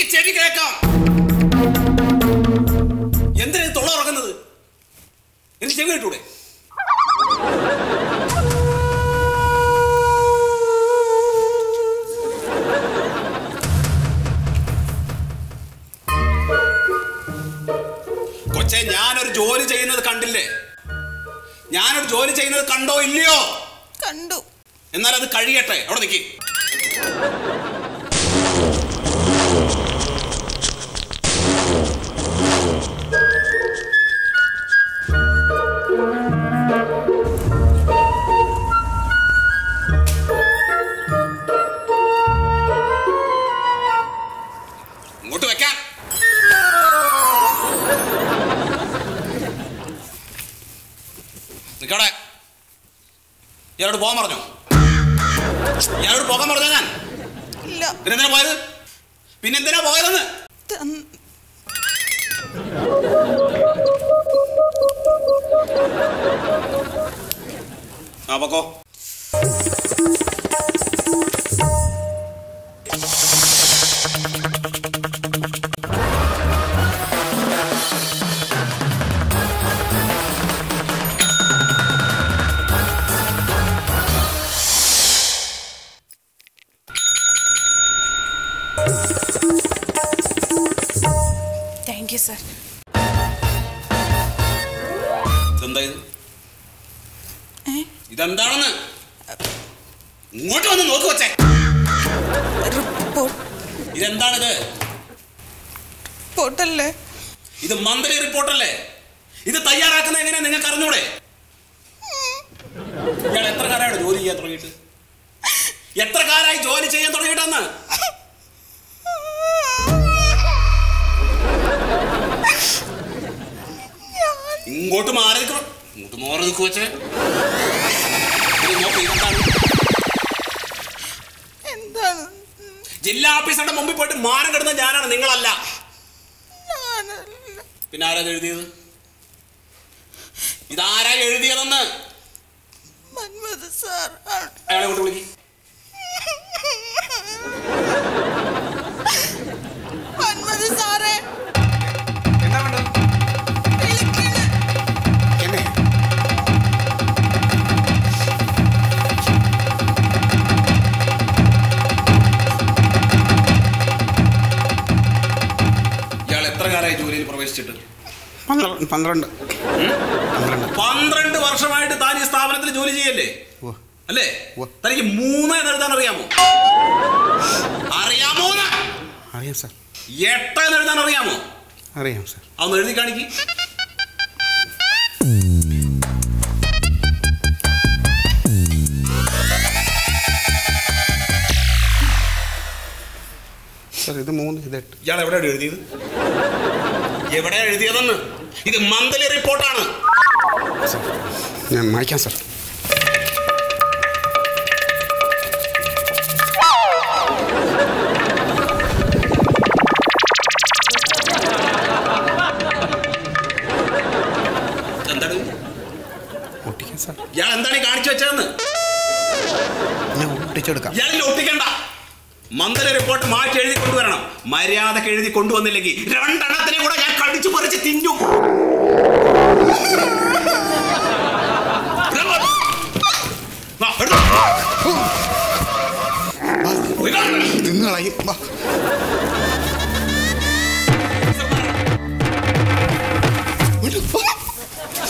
ചെവി കേൾക്കാം എന്തിനാ ഇത് തൊള്ള ഉറങ്ങുന്നത് എനിക്ക് ചെവി കേട്ടൂടെ കൊച്ചെ ഞാനൊരു ജോലി ചെയ്യുന്നത് കണ്ടില്ലേ ഞാനൊരു ജോലി ചെയ്യുന്നത് കണ്ടോ ഇല്ലയോ കണ്ടു എന്നാൽ അത് കഴിയട്ടെ അവിടെ നിൽക്കി ഇങ്ങോട്ട് വെക്കാൻ നിക്കടെ ഇയാളോട് പോകാൻ പറഞ്ഞോ ഇയാളോട് പോകാൻ പറഞ്ഞോ ഞാൻ ഇല്ല പിന്നെന്തിനാ പോയത് പിന്നെന്തിനാ പോയതെന്ന് തന്ന്- ആ പൊക്കോ താങ്ക് യു സർ ഇതെന്താ ഇത് ഏ ഇതെന്താണെന്ന് ഇങ്ങോട്ട് വന്ന് നോക്ക് വച്ചേ റിപ്പോർട്ട് ഇതെന്താണിത് റിപ്പോർട്ടല്ലേ ഇത് മന്ത്രി റിപ്പോർട്ടല്ലേ ഇത് തയ്യാറാക്കുന്നത് എങ്ങനെയാ നിങ്ങൾക്ക് അറിഞ്ഞൂടെ ഇയാൾ എത്ര കാലമായിട്ട് ജോലി ചെയ്യാൻ തുടങ്ങിയിട്ട് എത്ര കാലമായി ജോലി ചെയ്യാൻ തുടങ്ങിയിട്ടെന്ന് ഇങ്ങോട്ട് മാറി നിൽക്കണം ഇങ്ങോട്ട് മാറി നിൽക്കു വെച്ചേ ഇത് നോക്ക് ഇതെന്താണ് എന്താണ് ജില്ലാ ഓഫീസറുടെ മുമ്പിൽ പോയിട്ട് മാനം കിടന്ന ഞാനാണ് നിങ്ങളല്ല ഞാനല്ല പിന്നെ ആരാ ഇത് എഴുതിയത് ഇതാരാ എഴുതിയതെന്ന് മന്മത് സാർ ആണ് അയാളെ കൊണ്ട് വിളിക്കും മന്മത് സാറേ എന്താ വേണ്ടത് വിളിക്കണ് എന്നെ ഇയാൾ എത്ര കാലമായി ജോലിയിൽ പ്രവേശിച്ചിട്ട് പന്ത്രണ്ട് പന്ത്രണ്ട് പന്ത്രണ്ട് പന്ത്രണ്ട് വർഷമായിട്ട് താൻ ഈ സ്ഥാപനത്തിൽ ജോലി ചെയ്യല്ലേ ഓ അല്ലേ ഉവ്വ്. തനിക്ക് മൂന്ന് എന്ന് എഴുതാൻ അറിയാമോ അറിയാമോ എന്ന്? അറിയാം സാർ എട്ട് എന്ന് എഴുതാൻ അറിയാമോ അറിയാം സാർ അതൊന്ന് എഴുതി കാണിക്ക് സാർ ഇത് മൂന്ന് ഇത് എട്ട് ഇയാൾ എവിടെയാണ് എഴുതിയത് എവിടെയാ എഴുതിയതെന്ന് ഇത് മന്ത്ലി റിപ്പോർട്ടാണ് സാർ ഞാൻ മായ്ക്കാം സാർ എന്താണ് ഒട്ടിക്കാം സാർ ഇയാൾ എന്താണ് ഈ കാണിച്ചു വെച്ചതെന്ന് ഞാൻ ഒട്ടിച്ചെടുക്കാം ഇയാളിൽ ഒട്ടിക്കണ്ട മന്ദല റിപ്പോർട്ട് മാറ്റി എഴുതി കൊണ്ടുവരണം മര്യാദക്ക് എഴുതി കൊണ്ടുവന്നില്ലെങ്കിൽ രണ്ടെണ്ണത്തിനെ കൂടെ ഞാൻ കടിച്ചു പറിച്ച് തിന്നും വാ, എടുത്തോ. വാ, പോയി കാണണം. തിന്നുകളയും വാ